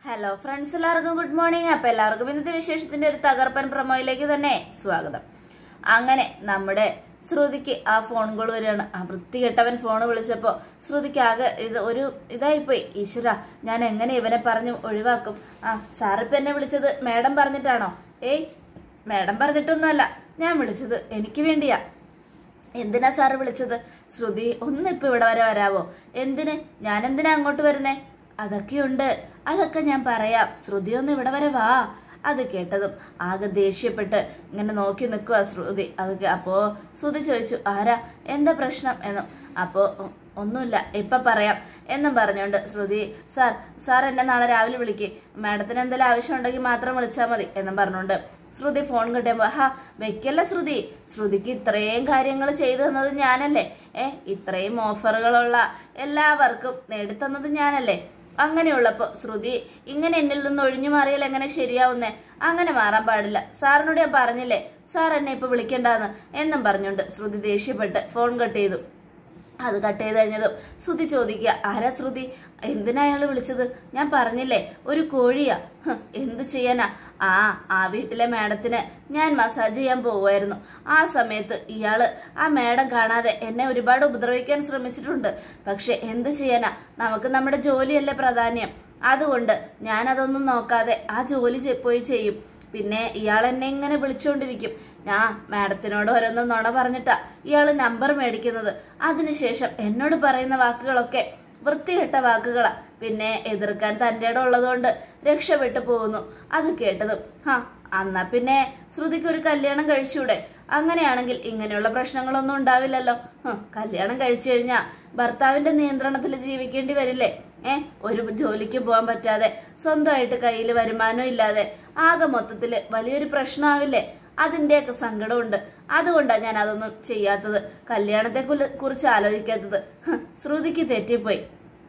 hello friends എല്ലാവർക്കും good morning അപ്പൊ എല്ലാവർക്കും ഇന്നത്തെ വിശേഷത്തിന്റെ ഒരു തകർപ്പൻ പ്രമോയിലേക്ക് തന്നെ സ്വാഗതം അങ്ങനെ നമ്മുടെ ശ്രുതിക്ക് ആ ഫോൺ കോൾ വരികയാണ് ആ വൃത്തികെട്ടവൻ ഫോൺ വിളിച്ചപ്പോ ശ്രുതിക്ക് ആകെ ഇത് ഒരു ഇതായിപ്പോയി ഈശ്വര ഞാൻ എങ്ങനെ ഇവനെ പറഞ്ഞു ഒഴിവാക്കും ആ സാറിപ്പ് എന്നെ വിളിച്ചത് മാഡം പറഞ്ഞിട്ടാണോ ഏയ് മാഡം പറഞ്ഞിട്ടൊന്നുമല്ല ഞാൻ വിളിച്ചത് എനിക്ക് വേണ്ടിയാ എന്തിനാ സാറ് വിളിച്ചത് ശ്രുതി ഒന്ന് ഇപ്പൊ ഇവിടെ വരെ വരാവോ എന്തിന് ഞാൻ എന്തിനാ അങ്ങോട്ട് വരുന്നേ അതൊക്കെയുണ്ട് അതൊക്കെ ഞാൻ പറയാം ശ്രുതി ഒന്ന് ഇവിടെ വരെ വാ അത് കേട്ടതും ആകെ ദേഷ്യപ്പെട്ട് ഇങ്ങനെ നോക്കി നിൽക്കുക ശ്രുതി അത് കേ- അപ്പോ ശ്രുതി ചോദിച്ചു ആരാ എന്താ പ്രശ്നം എന്നും അപ്പോ "ഒ- ഒന്നുമില്ല ഇപ്പൊ പറയാം എന്നും പറഞ്ഞുകൊണ്ട് ശ്രുതി സാർ സാർ എന്നെ നാളെ രാവിലെ വിളിക്ക് മാഡത്തിന് എന്തെങ്കിലും ആവശ്യം ഉണ്ടെങ്കിൽ മാത്രം വിളിച്ചാൽ മതി എന്നും പറഞ്ഞുകൊണ്ട് ശ്രുതി ഫോൺ കിട്ടിയപ്പോ ഹാ വെക്കല്ല ശ്രുതി ശ്രുതിക്ക് ഇത്രയും കാര്യങ്ങൾ ചെയ്തു തന്നത് ഞാനല്ലേ ഏ ഇത്രയും ഓഫറുകളുള്ള എല്ലാവർക്കും നേടിത്തന്നത് ഞാനല്ലേ അങ്ങനെയുള്ളപ്പോ ശ്രുതി ഇങ്ങനെ എന്നിൽ നിന്ന് ഒഴിഞ്ഞു മാറിയാൽ എങ്ങനെ ശരിയാവുന്നേ അങ്ങനെ മാറാൻ പാടില്ല സാറിനോട് ഞാൻ പറഞ്ഞില്ലേ സാർ എന്നെ ഇപ്പൊ വിളിക്കണ്ടെന്ന് എന്നും പറഞ്ഞുകൊണ്ട് ശ്രുതി ദേഷ്യപ്പെട്ട് ഫോൺ കട്ട് ചെയ്തു അത് കട്ട് ചെയ്ത് കഴിഞ്ഞതും ശ്രുതി ചോദിക്കുക ആരാ ശ്രുതി എന്തിനാ അയാൾ വിളിച്ചത് ഞാൻ പറഞ്ഞില്ലേ ഒരു കോഴിയാ ഹ്, എന്ത് ചെയ്യാനാ ആ ആ വീട്ടിലെ മാഡത്തിന് ഞാൻ മസാജ് ചെയ്യാൻ പോവുമായിരുന്നു ആ സമയത്ത് ഇയാള് ആ മാഡം കാണാതെ എന്നെ ഒരുപാട് ഉപദ്രവിക്കാൻ ശ്രമിച്ചിട്ടുണ്ട് പക്ഷെ എന്ത് ചെയ്യാനാ നമുക്ക് നമ്മുടെ ജോലിയല്ലേ പ്രാധാന്യം അതുകൊണ്ട് ഞാൻ അതൊന്നും നോക്കാതെ ആ ജോലി ചെ- പോയി ചെയ്യും പിന്നെ ഇയാൾ എന്നെ ഇങ്ങനെ വിളിച്ചുകൊണ്ടിരിക്കും ഞാൻ മാഡത്തിനോട് ഓരോന്നും നുണ പറഞ്ഞിട്ടാ ഇയാള് നമ്പർ മേടിക്കുന്നത് അതിനുശേഷം എന്നോട് പറയുന്ന വാക്കുകളൊക്കെ വൃത്തികെട്ട വാക്കുകളാ പിന്നെ എതിർക്കാൻ തൻ്റെ ഇടം ഉള്ളതുകൊണ്ട് രക്ഷപ്പെട്ടു പോകുന്നു അത് കേട്ടതും ഹാ എന്നാ പിന്നെ ശ്രുതിക്ക് ഒരു കല്യാണം കഴിച്ചൂടെ അങ്ങനെയാണെങ്കിൽ ഇങ്ങനെയുള്ള പ്രശ്നങ്ങളൊന്നും ഉണ്ടാവില്ലല്ലോ ഹ്, കല്യാണം കഴിച്ചു കഴിഞ്ഞാ ഭർത്താവിന്റെ നിയന്ത്രണത്തിൽ ജീവിക്കേണ്ടി വരില്ലേ ഏ ഒരു ജോലിക്ക് പോകാൻ പറ്റാതെ സ്വന്തമായിട്ട് കയ്യിൽ വരുമാനം ഇല്ലാതെ ആകെ മൊത്തത്തില് വലിയൊരു പ്രശ്നമാവില്ലേ അതിന്റെയൊക്കെ സങ്കടമുണ്ട് അതുകൊണ്ടാണ് ഞാൻ അതൊന്നും ചെയ്യാത്തത് കല്യാണത്തെ കുല- കുറിച്ച് ആലോചിക്കാത്തത് ഹ്, ശ്രുതിക്ക് തെറ്റിപ്പോയി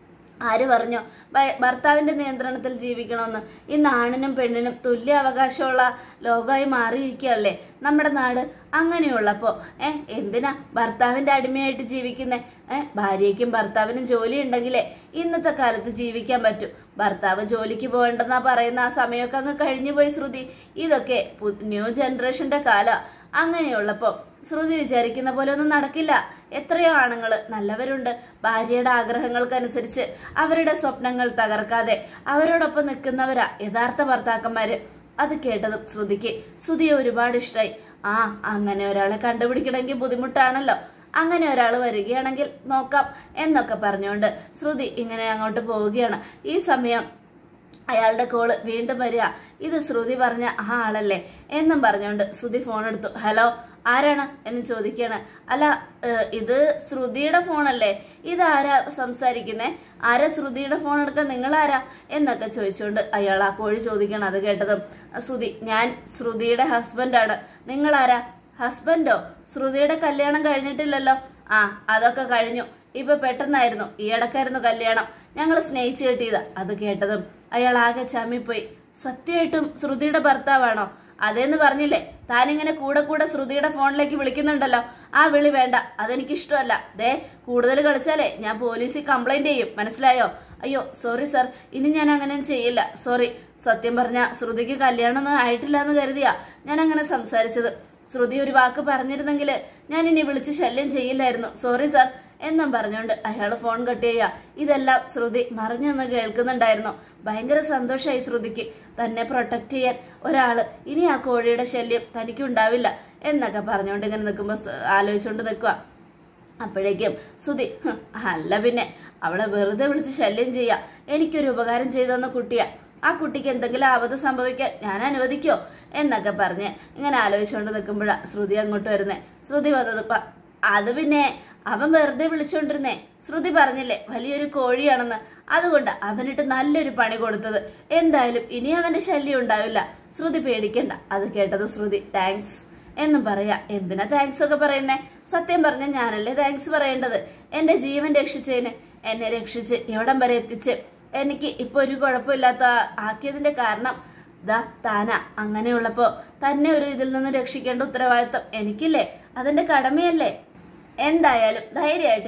ആര് പറഞ്ഞു ഭ- ഭർത്താവിന്റെ നിയന്ത്രണത്തിൽ ജീവിക്കണമെന്ന് ഇന്ന് ആണിനും പെണ്ണിനും തുല്യ അവകാശമുള്ള ലോകമായി മാറിയിരിക്കുകയല്ലേ നമ്മുടെ നാട് അങ്ങനെയുള്ളപ്പോ ഏ എന്തിനാ ഭർത്താവിന്റെ അടിമയായിട്ട് ജീവിക്കുന്നേ ഏ ഭാര്യയ്ക്കും ഭർത്താവിനും ജോലി ഉണ്ടെങ്കിലേ ഇന്നത്തെ കാലത്ത് ജീവിക്കാൻ പറ്റൂ ഭർത്താവ് ജോലിക്ക് പോകണ്ടെന്നാ പറയുന്ന ആ സമയമൊക്കെ അങ്ങ് കഴിഞ്ഞു പോയി ശ്രുതി ഇതൊക്കെ പു- ന്യൂ ജനറേഷന്റെ കാല അങ്ങനെയുള്ളപ്പോ ശ്രുതി വിചാരിക്കുന്ന പോലെ ഒന്നും നടക്കില്ല എത്രയോ ആണുങ്ങള് നല്ലവരുണ്ട് ഭാര്യയുടെ ആഗ്രഹങ്ങൾക്കനുസരിച്ച് അവരുടെ സ്വപ്നങ്ങൾ തകർക്കാതെ അവരോടൊപ്പം നിൽക്കുന്നവരാ യഥാർത്ഥ ഭർത്താക്കന്മാര് അത് കേട്ടതും ശ്രുതിക്ക് ശ്രുതിയെ ഒരുപാട് ഇഷ്ടമായി ആ അങ്ങനെ ഒരാളെ കണ്ടുപിടിക്കണമെങ്കിൽ ബുദ്ധിമുട്ടാണല്ലോ അങ്ങനെ ഒരാൾ വരികയാണെങ്കിൽ നോക്കാം എന്നൊക്കെ പറഞ്ഞുകൊണ്ട് ശ്രുതി ഇങ്ങനെ അങ്ങോട്ട് പോവുകയാണ് ഈ സമയം അയാളുടെ കോള് വീണ്ടും വരിക ഇത് ശ്രുതി പറഞ്ഞ ആ ആളല്ലേ എന്നും പറഞ്ഞുകൊണ്ട് ശ്രുതി ഫോൺ എടുത്തു ഹലോ ആരാണ് എന്ന് ചോദിക്കാണ് അല്ല ഏഹ്, ഇത് ശ്രുതിയുടെ ഫോണല്ലേ ഇതാരാ സംസാരിക്കുന്നേ ആരാ ശ്രുതിയുടെ ഫോൺ എടുക്കാൻ നിങ്ങൾ ആരാ എന്നൊക്കെ ചോദിച്ചുകൊണ്ട് അയാൾ ആ കോഴി ചോദിക്കണം അത് കേട്ടതും ശ്രുതി ഞാൻ ശ്രുതിയുടെ ഹസ്ബൻഡാണ് നിങ്ങൾ ആരാ ഹസ്ബൻഡോ ശ്രുതിയുടെ കല്യാണം കഴിഞ്ഞിട്ടില്ലല്ലോ ആ അതൊക്കെ കഴിഞ്ഞു ഇപ്പൊ പെട്ടെന്നായിരുന്നു ഈ ഇടക്കായിരുന്നു കല്യാണം ഞങ്ങൾ സ്നേഹിച്ചു കെട്ടിയതാ അത് കേട്ടതും അയാൾ ആകെ ചമ്മിപ്പോയി സത്യമായിട്ടും ശ്രുതിയുടെ ഭർത്താവാണോ അതേന്ന് പറഞ്ഞില്ലേ താനിങ്ങനെ കൂടെ കൂടെ ശ്രുതിയുടെ ഫോണിലേക്ക് വിളിക്കുന്നുണ്ടല്ലോ ആ വിളി വേണ്ട അതെനിക്ക് ഇഷ്ടമല്ല ദേ കൂടുതൽ കളിച്ചാലേ ഞാൻ പോലീസിൽ കംപ്ലൈന്റ് ചെയ്യും മനസ്സിലായോ അയ്യോ സോറി സർ ഇനി ഞാൻ അങ്ങനെ ചെയ്യില്ല സോറി സത്യം പറഞ്ഞ ശ്രുതിക്ക് കല്യാണം ഒന്നും ആയിട്ടില്ല എന്ന് കരുതിയാ ഞാൻ അങ്ങനെ സംസാരിച്ചത് ശ്രുതി ഒരു വാക്ക് പറഞ്ഞിരുന്നെങ്കിൽ ഞാൻ ഇനി വിളിച്ച് ശല്യം ചെയ്യില്ലായിരുന്നു സോറി സാർ എന്നും പറഞ്ഞുകൊണ്ട് അയാൾ ഫോൺ കട്ട് ചെയ്യുക ഇതെല്ലാം ശ്രുതി മറിഞ്ഞൊന്ന് കേൾക്കുന്നുണ്ടായിരുന്നു ഭയങ്കര സന്തോഷമായി ശ്രുതിക്ക് തന്നെ പ്രൊട്ടക്ട് ചെയ്യാൻ ഒരാള് ഇനി ആ കോഴിയുടെ ശല്യം തനിക്ക് ഉണ്ടാവില്ല എന്നൊക്കെ പറഞ്ഞുകൊണ്ട് ഇങ്ങനെ നിൽക്കുമ്പോൾ ആലോചിച്ചുകൊണ്ട് നിൽക്കുക അപ്പോഴേക്കും സുധി "ഹ്, അല്ല പിന്നെ അവളെ വെറുതെ വിളിച്ച് ശല്യം ചെയ്യാ എനിക്കൊരു ഉപകാരം ചെയ്തെന്ന കുട്ടിയാ ആ കുട്ടിക്ക് എന്തെങ്കിലും ആപത്ത് സംഭവിക്കാൻ ഞാൻ അനുവദിക്കോ എന്നൊക്കെ പറഞ്ഞ് ഇങ്ങനെ ആലോചിച്ചുകൊണ്ട് നിൽക്കുമ്പോഴാ ശ്രുതി അങ്ങോട്ട് വരുന്നേ ശ്രുതി വന്നത് പ- അത് പിന്നെ അവൻ വെറുതെ വിളിച്ചോണ്ടിരുന്നേ ശ്രുതി പറഞ്ഞില്ലേ വലിയൊരു കോഴിയാണെന്ന് അതുകൊണ്ട് അവനിട്ട് നല്ലൊരു പണി കൊടുത്തത് എന്തായാലും ഇനി അവന്റെ ശല്യം ഉണ്ടാവില്ല ശ്രുതി പേടിക്കണ്ട അത് കേട്ടത് ശ്രുതി താങ്ക്സ് എന്നും പറയാ എന്തിനാ താങ്ക്സ് ഒക്കെ പറയുന്നേ സത്യം പറഞ്ഞ ഞാനല്ലേ താങ്ക്സ് പറയേണ്ടത് എന്റെ ജീവൻ രക്ഷിച്ചതിന് എന്നെ രക്ഷിച്ച് എവിടം വരെ എത്തിച്ച് എനിക്ക് ഇപ്പൊ ഒരു കുഴപ്പമില്ലാത്ത ആക്കിയതിന്റെ കാരണം ദാ താനാ അങ്ങനെയുള്ളപ്പോ തന്നെ ഒരു ഇതിൽ നിന്ന് രക്ഷിക്കേണ്ട ഉത്തരവാദിത്തം എനിക്കില്ലേ അതെന്റെ കടമയല്ലേ എന്തായാലും ധൈര്യമായിട്ടിരിക്കും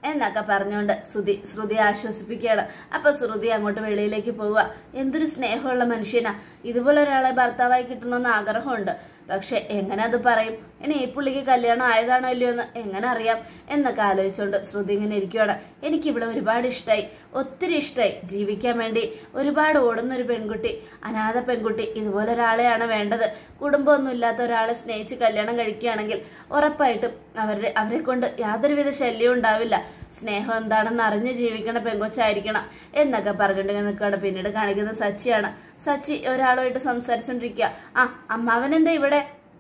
എന്നൊക്കെ പറഞ്ഞുകൊണ്ട് ശ്രുതി ശ്രുതി ആശ്വസിപ്പിക്കുകയാണ് അപ്പൊ ശ്രുതി അങ്ങോട്ട് വെളിയിലേക്ക് പോവുക എന്തൊരു സ്നേഹമുള്ള മനുഷ്യനാ ഇതുപോലെ ഒരാളെ ഭർത്താവായി കിട്ടണമെന്ന് ആഗ്രഹമുണ്ട് പക്ഷെ എങ്ങനെ അത് പറയും ഇനി ഈ പുള്ളിക്ക് കല്യാണം ആയതാണോ ഇല്ലയോ എന്ന് എങ്ങനെ അറിയാം എന്നൊക്കെ ആലോചിച്ചുകൊണ്ട് ശ്രുതി ഇങ്ങനെ ഇരിക്കുകയാണ് എനിക്കിവിടെ ഒരുപാട് ഇഷ്ടമായി ഒത്തിരി ഇഷ്ടമായി ജീവിക്കാൻ വേണ്ടി ഒരുപാട് ഓടുന്ന ഒരു പെൺകുട്ടി അനാഥ പെൺകുട്ടി ഇതുപോലെ ഒരാളെയാണ് വേണ്ടത് കുടുംബമൊന്നും ഇല്ലാത്ത ഒരാളെ സ്നേഹിച്ച് കല്യാണം കഴിക്കുകയാണെങ്കിൽ ഉറപ്പായിട്ടും അവരുടെ അവരെ കൊണ്ട് യാതൊരുവിധ ശല്യവും ഉണ്ടാവില്ല സ്നേഹം എന്താണെന്ന് അറിഞ്ഞ് ജീവിക്കണ പെങ്കൊച്ചായിരിക്കണം എന്നൊക്കെ പറഞ്ഞിട്ട് നിൽക്കുകയാണ് പിന്നീട് കാണിക്കുന്നത് സച്ചിയാണ് സച്ചി ഒരാളുമായിട്ട് സംസാരിച്ചോണ്ടിരിക്കുക ആ അമ്മാവനെന്താ ഇവിടെ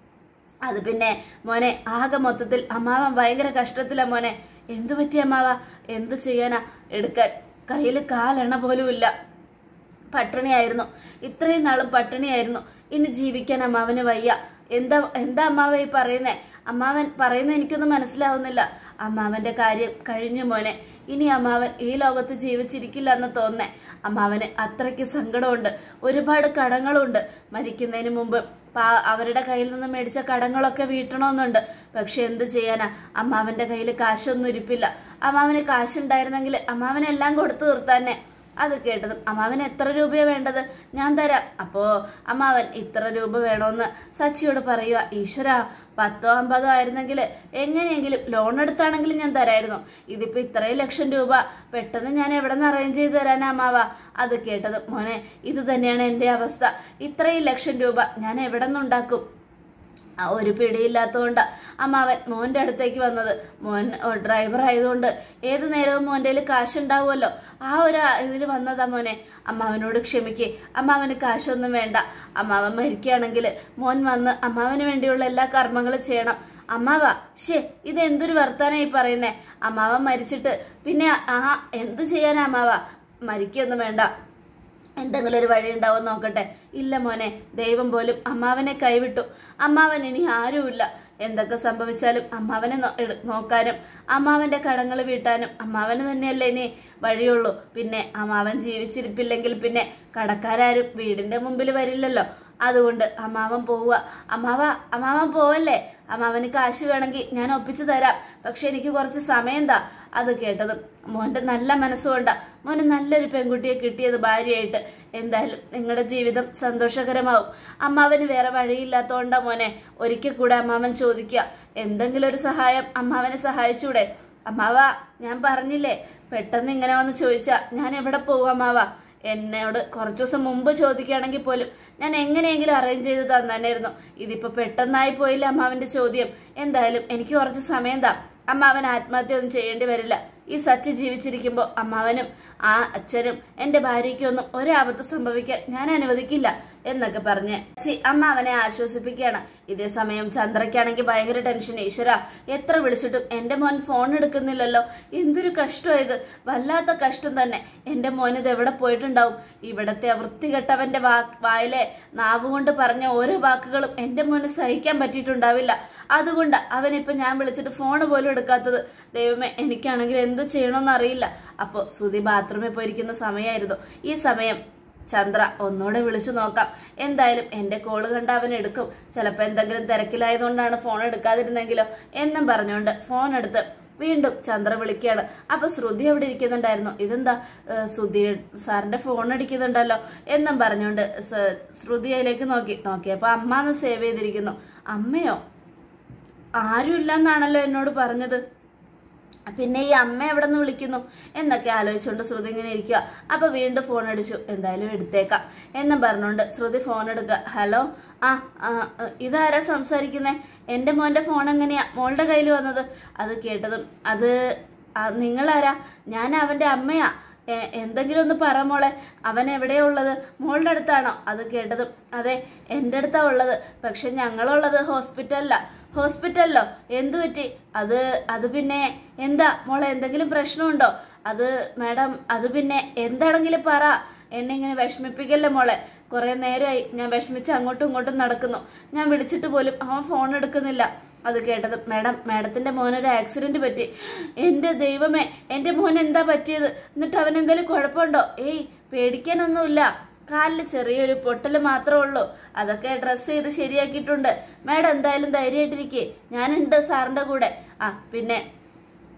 അത് പിന്നെ മോനെ ആകെ മൊത്തത്തിൽ അമ്മാവൻ ഭയങ്കര കഷ്ടത്തിലാ മോനെ എന്തു പറ്റി അമ്മാവ എന്തു ചെയ്യാനാ എടുക്കാൻ കയ്യിൽ കാലെണ്ണ പോലും ഇല്ല പട്ടിണിയായിരുന്നു ഇത്രയും നാളും പട്ടിണിയായിരുന്നു ഇനി ജീവിക്കാൻ അമ്മാവന് വയ്യ എന്താ എന്താ അമ്മാവ ഈ പറയുന്നേ അമ്മാവൻ പറയുന്നത് എനിക്കൊന്നും മനസ്സിലാവുന്നില്ല അമ്മാവന്റെ കാര്യം കഴിഞ്ഞു മോനെ ഇനി അമ്മാവൻ ഈ ലോകത്ത് ജീവിച്ചിരിക്കില്ല എന്ന് തോന്നേ അമ്മാവന് അത്രയ്ക്ക് സങ്കടമുണ്ട് ഒരുപാട് കടങ്ങളുണ്ട് മരിക്കുന്നതിന് മുമ്പ് പാ- അവരുടെ കയ്യിൽ നിന്ന് മേടിച്ച കടങ്ങളൊക്കെ വീട്ടണമെന്നുണ്ട് പക്ഷെ എന്ത് ചെയ്യാനാ അമ്മാവന്റെ കയ്യിൽ കാശൊന്നും ഇരിപ്പില്ല അമ്മാവന് കാശുണ്ടായിരുന്നെങ്കിൽ അമ്മാവനെല്ലാം കൊടുത്തു തീർത്താന്നെ അത് കേട്ടതും അമ്മാവന് എത്ര രൂപയാ വേണ്ടത് ഞാൻ തരാം അപ്പോ അമ്മാവൻ ഇത്ര രൂപ വേണോന്ന് സച്ചിയോട് പറയുക ഈശ്വര പത്തോ അമ്പതോ ആയിരുന്നെങ്കിൽ എങ്ങനെയെങ്കിലും ലോൺ എടുത്താണെങ്കിലും ഞാൻ തരായിരുന്നു ഇതിപ്പോ ഇത്രയും ലക്ഷം രൂപ പെട്ടെന്ന് ഞാൻ എവിടെ നിന്ന് അറേഞ്ച് ചെയ്ത് തരാനാ അമ്മാവ അത് കേട്ടത് മോനെ ഇത് തന്നെയാണ് എന്റെ അവസ്ഥ ഇത്രയും ലക്ഷം രൂപ ഞാൻ എവിടെ നിന്നുണ്ടാക്കും ആ ഒരു പിടിയില്ലാത്തതുകൊണ്ട് അമ്മാവൻ മോന്റെ അടുത്തേക്ക് വന്നത് മോൻ ഡ്രൈവർ ആയതുകൊണ്ട് ഏത് നേരവും മോന്റെ കയ്യിൽ കാശുണ്ടാവുമല്ലോ ആ ഒരു ഇതിൽ വന്നതാ മോനെ അമ്മാവനോട് ക്ഷമിക്കേ അമ്മാവന് കാശൊന്നും വേണ്ട അമ്മാവൻ മരിക്കുകയാണെങ്കിൽ മോൻ വന്ന് അമ്മാവന് വേണ്ടിയുള്ള എല്ലാ കർമ്മങ്ങളും ചെയ്യണം അമ്മാവ ഷേ ഇത് എന്തൊരു വർത്താനായി പറയുന്നേ അമ്മാവൻ മരിച്ചിട്ട് പിന്നെ ആ എന്ത് ചെയ്യാനാ അമ്മാവ മരിക്കൊന്നും വേണ്ട എന്തെങ്കിലും ഒരു വഴി ഉണ്ടാവും നോക്കട്ടെ ഇല്ല മോനെ ദൈവം പോലും അമ്മാവനെ കൈവിട്ടു അമ്മാവൻ ഇനി ആരുമില്ല എന്തൊക്കെ സംഭവിച്ചാലും അമ്മാവനെ നോ- എടു- നോക്കാനും അമ്മാവന്റെ കടങ്ങൾ വീട്ടാനും അമ്മാവന് തന്നെയല്ലേ ഇനി വഴിയുള്ളൂ പിന്നെ അമ്മാവൻ ജീവിച്ചിരിപ്പില്ലെങ്കിൽ പിന്നെ കടക്കാരും വീടിന്റെ മുമ്പിൽ വരില്ലല്ലോ അതുകൊണ്ട് അമ്മാവൻ പോവുക അമ്മാവ അമ്മാവൻ പോവല്ലേ അമ്മാവന് കാശ് വേണമെങ്കിൽ ഞാൻ ഒപ്പിച്ചു തരാം പക്ഷെ എനിക്ക് കുറച്ച് സമയം താ അത് കേട്ടതും മോന്റെ നല്ല മനസ്സുകൊണ്ടാ മോന് നല്ലൊരു പെൺകുട്ടിയെ കിട്ടിയത് ഭാര്യയായിട്ട് എന്തായാലും നിങ്ങളുടെ ജീവിതം സന്തോഷകരമാവും അമ്മാവന് വേറെ വഴിയില്ലാത്തോണ്ടാ മോനെ ഒരിക്കൽ കൂടെ അമ്മാവൻ ചോദിക്കുക എന്തെങ്കിലും ഒരു സഹായം അമ്മാവനെ സഹായിച്ചൂടെ അമ്മാവ ഞാൻ പറഞ്ഞില്ലേ പെട്ടെന്ന് ഇങ്ങനെ വന്ന് ചോദിച്ചാ ഞാൻ എവിടെ പോവും അമ്മാവ എന്നോട് കുറച്ചു ദിവസം മുമ്പ് ചോദിക്കുകയാണെങ്കിൽ പോലും ഞാൻ എങ്ങനെയെങ്കിലും അറേഞ്ച് ചെയ്ത് തന്നായിരുന്നു ഇതിപ്പോ പെട്ടെന്നായി പോയില്ല അമ്മാവന്റെ ചോദ്യം എന്തായാലും എനിക്ക് കുറച്ച് സമയം താ അമ്മാവൻ ആത്മഹത്യ ഒന്നും ചെയ്യേണ്ടി വരില്ല ഈ സച്ചി ജീവിച്ചിരിക്കുമ്പോൾ അമ്മാവനും ആ അച്ഛനും എന്റെ ഭാര്യയ്ക്കൊന്നും ഒരാപത്ത് സംഭവിക്കാൻ ഞാൻ അനുവദിക്കില്ല എന്നൊക്കെ പറഞ്ഞ് ചി അമ്മ അവനെ ആശ്വസിപ്പിക്കുകയാണ് ഇതേ സമയം ചന്ദ്രയ്ക്കാണെങ്കിൽ ഭയങ്കര ടെൻഷൻ ഈശ്വര എത്ര വിളിച്ചിട്ടും എന്റെ മോൻ ഫോൺ എടുക്കുന്നില്ലല്ലോ എന്തൊരു കഷ്ടമായത് വല്ലാത്ത കഷ്ടം തന്നെ എന്റെ മോൻ ഇത് എവിടെ പോയിട്ടുണ്ടാവും ഇവിടത്തെ ആ വൃത്തികെട്ടവന്റെ വാ വായിലെ നാവുകൊണ്ട് പറഞ്ഞ ഓരോ വാക്കുകളും എന്റെ മോന് സഹിക്കാൻ പറ്റിയിട്ടുണ്ടാവില്ല അതുകൊണ്ട് അവനിപ്പോ ഞാൻ വിളിച്ചിട്ട് ഫോൺ പോലും എടുക്കാത്തത് ദൈവമേ എനിക്കാണെങ്കിൽ എന്ത് ചെയ്യണമെന്ന് അറിയില്ല അപ്പോ സുധി ബാത്റൂമിൽ പോയിരിക്കുന്ന സമയമായിരുന്നു ഈ സമയം ചന്ദ്ര ഒന്നുകൂടെ വിളിച്ചു നോക്കാം എന്തായാലും എന്റെ കോള് കണ്ട അവൻ എടുക്കും ചിലപ്പോ എന്തെങ്കിലും തിരക്കിലായതുകൊണ്ടാണ് ഫോൺ എടുക്കാതിരുന്നെങ്കിലോ എന്നും പറഞ്ഞുകൊണ്ട് ഫോൺ എടുത്ത് വീണ്ടും ചന്ദ്ര വിളിക്കുകയാണ് അപ്പൊ ശ്രുതി അവിടെ ഇരിക്കുന്നുണ്ടായിരുന്നു ഇതെന്താ ഏഹ്, ശ്രുതി സാറിന്റെ ഫോൺ അടിക്കുന്നുണ്ടല്ലോ എന്നും പറഞ്ഞുകൊണ്ട് സ- ശ്രുതി അതിലേക്ക് നോക്കി നോക്കിയപ്പോ അമ്മ എന്ന് സേവ് ചെയ്തിരിക്കുന്നു അമ്മയോ ആരുമില്ല എന്നാണല്ലോ എന്നോട് പറഞ്ഞത് പിന്നെ ഈ അമ്മ എവിടെ നിന്ന് വിളിക്കുന്നു എന്നൊക്കെ ആലോചിച്ചുകൊണ്ട് ശ്രുതി ഇങ്ങനെ ഇരിക്കുക അപ്പൊ വീണ്ടും ഫോൺ അടിച്ചു എന്തായാലും എടുത്തേക്കാം എന്നും പറഞ്ഞുകൊണ്ട് ശ്രുതി ഫോൺ എടുക്കുക ഹലോ ആ ആ, ഇതാരാ സംസാരിക്കുന്നേ എന്റെ മോന്റെ ഫോൺ എങ്ങനെയാ മോളുടെ കയ്യിൽ വന്നത് അത് കേട്ടതും അത് ആ, നിങ്ങളാരാ ഞാൻ അവന്റെ അമ്മയാ എ- എന്തെങ്കിലും ഒന്ന് പറ മോളെ അവൻ എവിടെയാ ഉള്ളത് മോളുടെ അടുത്താണോ അത് കേട്ടതും അതെ എൻ്റെ അടുത്താ ഉള്ളത് പക്ഷെ ഞങ്ങളുള്ളത് ഹോസ്പിറ്റലിലാ ഹോസ്പിറ്റലിലോ എന്തു പറ്റി അത് അത് പിന്നെ എന്താ മോളെ എന്തെങ്കിലും പ്രശ്നമുണ്ടോ അത് മാഡം അത് പിന്നെ എന്താണെങ്കിലും പറ എന്നെ ഇങ്ങനെ വിഷമിപ്പിക്കല്ലേ മോളെ കുറെ നേരമായി ഞാൻ വിഷമിച്ച് അങ്ങോട്ടും ഇങ്ങോട്ടും നടക്കുന്നു ഞാൻ വിളിച്ചിട്ട് പോലും അവൻ ഫോൺ എടുക്കുന്നില്ല അത് കേട്ടത് മാഡം മാഡത്തിന്റെ മോനൊരു ആക്സിഡന്റ് പറ്റി എന്റെ ദൈവമേ എന്റെ മോൻ എന്താ പറ്റിയത് എന്നിട്ട് അവൻ എന്തെങ്കിലും കുഴപ്പമുണ്ടോ ഏയ് പേടിക്കാനൊന്നുമില്ല കാലിൽ ചെറിയൊരു പൊട്ടല് മാത്രമേ ഉള്ളൂ അതൊക്കെ ഡ്രസ്സ് ചെയ്ത് ശരിയാക്കിയിട്ടുണ്ട് മാഡം എന്തായാലും ധൈര്യമായിട്ടിരിക്കേ ഞാനുണ്ട് സാറിന്റെ കൂടെ ആ പിന്നെ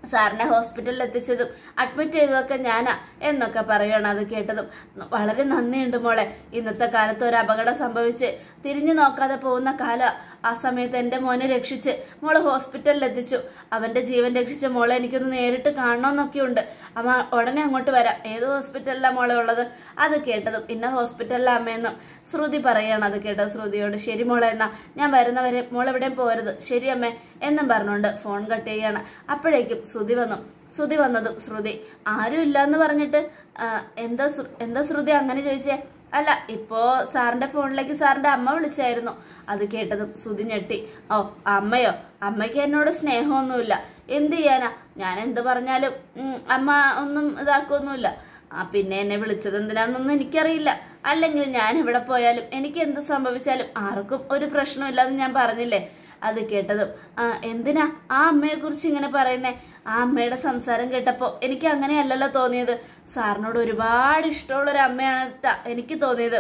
സാറിനെ ഹോസ്പിറ്റലിൽ എത്തിച്ചതും അഡ്മിറ്റ് ചെയ്തതൊക്കെ ഞാനാ എന്നൊക്കെ പറയുകയാണ് അത് കേട്ടതും വളരെ നന്ദിയുണ്ട് മോളെ ഇന്നത്തെ കാലത്ത് ഒരു അപകടം സംഭവിച്ച് തിരിഞ്ഞു നോക്കാതെ പോകുന്ന കാല ആ സമയത്ത് എന്റെ മോനെ രക്ഷിച്ച് മോള് ഹോസ്പിറ്റലിൽ എത്തിച്ചു അവന്റെ ജീവൻ രക്ഷിച്ച മോളെ എനിക്കൊന്ന് നേരിട്ട് കാണണമെന്നൊക്കെയുണ്ട് അമ്മ ഉടനെ അങ്ങോട്ട് വരാം ഏത് ഹോസ്പിറ്റലിലാണ് മോളെ ഉള്ളത് അത് കേട്ടതും ഇന്ന ഹോസ്പിറ്റലിലെ അമ്മയെന്നും ശ്രുതി പറയാണ് അത് കേട്ടത് ശ്രുതിയോട് ശരി മോളെ എന്നാ ഞാൻ വരുന്നവരെ മോൾ എവിടെയും പോരുത് ശരി അമ്മേ എന്നും പറഞ്ഞുകൊണ്ട് ഫോൺ കട്ട് ചെയ്യാണ് അപ്പോഴേക്കും ശ്രുതി വന്നു ശ്രുതി വന്നതും ശ്രുതി ആരും ഇല്ല എന്ന് പറഞ്ഞിട്ട് ആ, എന്താ ശ്രു- എന്താ ശ്രുതി അങ്ങനെ ചോദിച്ചേ അല്ല ഇപ്പോ സാറിന്റെ ഫോണിലേക്ക് സാറിന്റെ അമ്മ വിളിച്ചായിരുന്നു അത് കേട്ടതും ശ്രുതി ഞെട്ടി ഓ അമ്മയോ അമ്മയ്ക്ക് എന്നോട് സ്നേഹമൊന്നുമില്ല എന്ത് ചെയ്യാനാ ഞാൻ എന്ത് പറഞ്ഞാലും ഉം, അമ്മ ഒന്നും ഇതാക്കൊന്നുമില്ല ആ പിന്നെ എന്നെ വിളിച്ചത് എന്തിനാന്നൊന്നും എനിക്കറിയില്ല അല്ലെങ്കിൽ ഞാൻ എവിടെ പോയാലും എനിക്ക് എന്ത് സംഭവിച്ചാലും ആർക്കും ഒരു പ്രശ്നമില്ലാന്ന് ഞാൻ പറഞ്ഞില്ലേ അത് കേട്ടതും ആ എന്തിനാ ആ അമ്മയെ കുറിച്ച് ഇങ്ങനെ പറയുന്നേ ആ അമ്മയുടെ സംസാരം കേട്ടപ്പോ എനിക്ക് അങ്ങനെയല്ലല്ലോ തോന്നിയത് സാറിനോട് ഒരുപാട് ഇഷ്ടമുള്ള ഒരു അമ്മയാണ് ട്ടാ എനിക്ക് തോന്നിയത്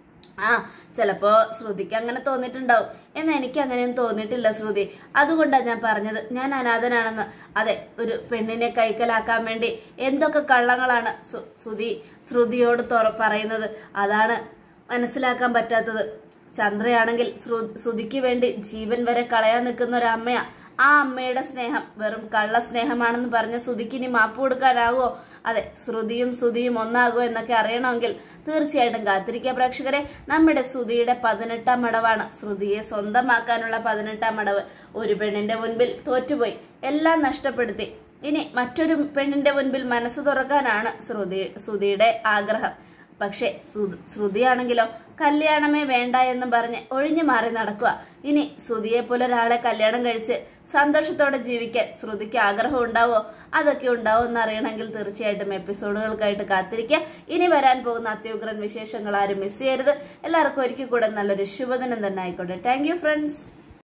ആ ചിലപ്പോ ശ്രുതിക്ക് അങ്ങനെ തോന്നിയിട്ടുണ്ടാവും എന്ന് എനിക്ക് അങ്ങനെയൊന്നും തോന്നിയിട്ടില്ല ശ്രുതി അതുകൊണ്ടാണ് ഞാൻ പറഞ്ഞത് ഞാൻ അനാഥനാണെന്ന് അതെ ഒരു പെണ്ണിനെ കൈക്കലാക്കാൻ വേണ്ടി എന്തൊക്കെ കള്ളങ്ങളാണ് സു- ശ്രുതി ശ്രുതിയോട് തുറ പറയുന്നത് അതാണ് മനസ്സിലാക്കാൻ പറ്റാത്തത് ചന്ദ്രയാണെങ്കിൽ ശ്രു- ശ്രുതിക്ക് വേണ്ടി ജീവൻ വരെ കളയാൻ നിൽക്കുന്ന ഒരു അമ്മയാ ആ അമ്മയുടെ സ്നേഹം വെറും കള്ള സ്നേഹമാണെന്ന് പറഞ്ഞ ശ്രുതിക്ക് ഇനി മാപ്പ് കൊടുക്കാനാകുമോ അതെ ശ്രുതിയും ശ്രുതിയും ഒന്നാകുമോ എന്നൊക്കെ അറിയണമെങ്കിൽ തീർച്ചയായിട്ടും കാത്തിരിക്കുക പ്രേക്ഷകരെ നമ്മുടെ ശ്രുതിയുടെ പതിനെട്ടാം മടവാണ് ശ്രുതിയെ സ്വന്തമാക്കാനുള്ള പതിനെട്ടാം മടവ് ഒരു പെണ്ണിന്റെ മുൻപിൽ തോറ്റുപോയി എല്ലാം നഷ്ടപ്പെടുത്തി ഇനി മറ്റൊരു പെണ്ണിന്റെ മുൻപിൽ മനസ്സ് തുറക്കാനാണ് ശ്രുതി ശ്രുതിയുടെ ആഗ്രഹം പക്ഷെ ശ്രു- ശ്രുതിയാണെങ്കിലോ കല്യാണമേ വേണ്ട എന്ന് പറഞ്ഞ് ഒഴിഞ്ഞു മാറി നടക്കുക ഇനി ശ്രുതിയെ പോലെ ഒരാളെ കല്യാണം കഴിച്ച് സന്തോഷത്തോടെ ജീവിക്കാൻ ശ്രുതിക്ക് ആഗ്രഹം ഉണ്ടാവോ അതൊക്കെ ഉണ്ടാവും എന്ന് അറിയണമെങ്കിൽ തീർച്ചയായിട്ടും എപ്പിസോഡുകൾക്കായിട്ട് കാത്തിരിക്കുക ഇനി വരാൻ പോകുന്ന അത്യുഗ്രൻ വിശേഷങ്ങൾ ആരും മിസ് ചെയ്യരുത് എല്ലാവർക്കും ഒരിക്കൽ കൂടെ നല്ലൊരു ശുഭദിനം തന്നെ ആയിക്കോട്ടെ താങ്ക് യു ഫ്രണ്ട്സ്